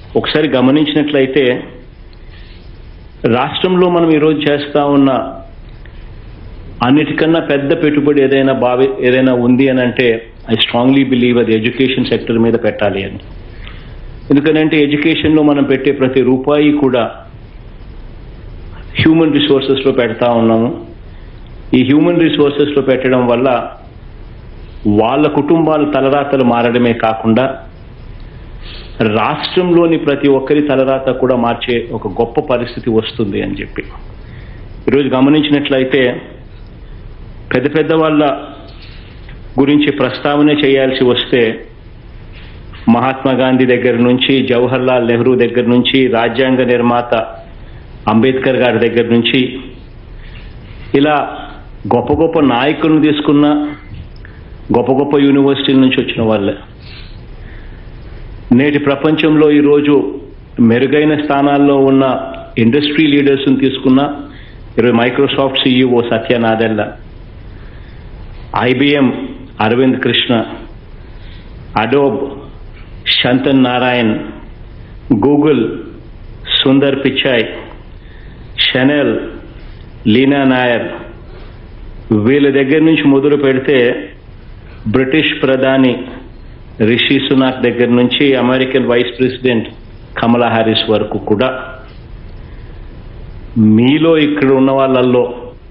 ఒకసారి గమనించినట్లయితే రాష్ట్రంలో మనం ఈరోజు చేస్తా ఉన్న అన్నిటికన్నా పెద్ద పెట్టుబడి ఏదైనా భావి ఏదైనా ఉంది అని అంటే ఐ స్ట్రాంగ్లీ బిలీవ్ అది ఎడ్యుకేషన్ సెక్టర్ మీద పెట్టాలి అని ఎందుకంటే ఎడ్యుకేషన్లో మనం పెట్టే ప్రతి రూపాయి కూడా హ్యూమన్ రిసోర్సెస్లో పెడతా ఉన్నాము ఈ హ్యూమన్ రిసోర్సెస్లో పెట్టడం వల్ల వాళ్ళ కుటుంబాల తలరాతలు మారడమే కాకుండా రాష్ట్రంలోని ప్రతి ఒక్కరి తలరాత కూడా మార్చే ఒక గొప్ప పరిస్థితి వస్తుంది అని చెప్పి ఈరోజు గమనించినట్లయితే పెద్ద పెద్ద వాళ్ళ గురించి ప్రస్తావన చేయాల్సి వస్తే మహాత్మా గాంధీ దగ్గర నుంచి జవహర్ లాల్ నెహ్రూ దగ్గర నుంచి రాజ్యాంగ నిర్మాత అంబేద్కర్ గారి దగ్గర నుంచి ఇలా గొప్ప గొప్ప నాయకులను తీసుకున్న గొప్ప గొప్ప యూనివర్సిటీల నుంచి వచ్చిన వాళ్ళే నేటి ప్రపంచంలో ఈరోజు మెరుగైన స్థానాల్లో ఉన్న ఇండస్ట్రీ లీడర్స్ని తీసుకున్న ఈరోజు Microsoft CEO Satya Nadella IBM Arvind Krishna Adobe Shantanu Narayen Google Sundar Pichai Chanel Leena Nair వీళ్ళ దగ్గర నుంచి మొదలు పెడితే బ్రిటిష్ ప్రధాని రిషి సునాక్ దగ్గర నుంచి American vice president Kamala Harris వరకు కూడా మీలో ఇక్కడ ఉన్న వాళ్ళల్లో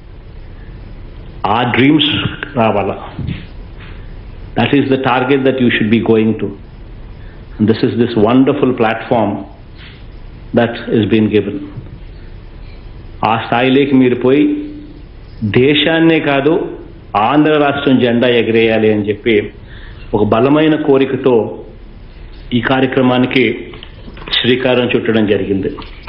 ఆ డ్రీమ్స్ రావాలా that is the target that you should be going to this is this wonderful platform that is been given ఆ స్థాయిలోకి మీరు పోయి దేశాన్నే కాదు ఆంధ్ర రాష్ట్రం జెండా ఎగరేయాలి అని చెప్పి ఒక బలమైన కోరికతో ఈ కార్యక్రమానికి శ్రీకారం చుట్టడం జరిగింది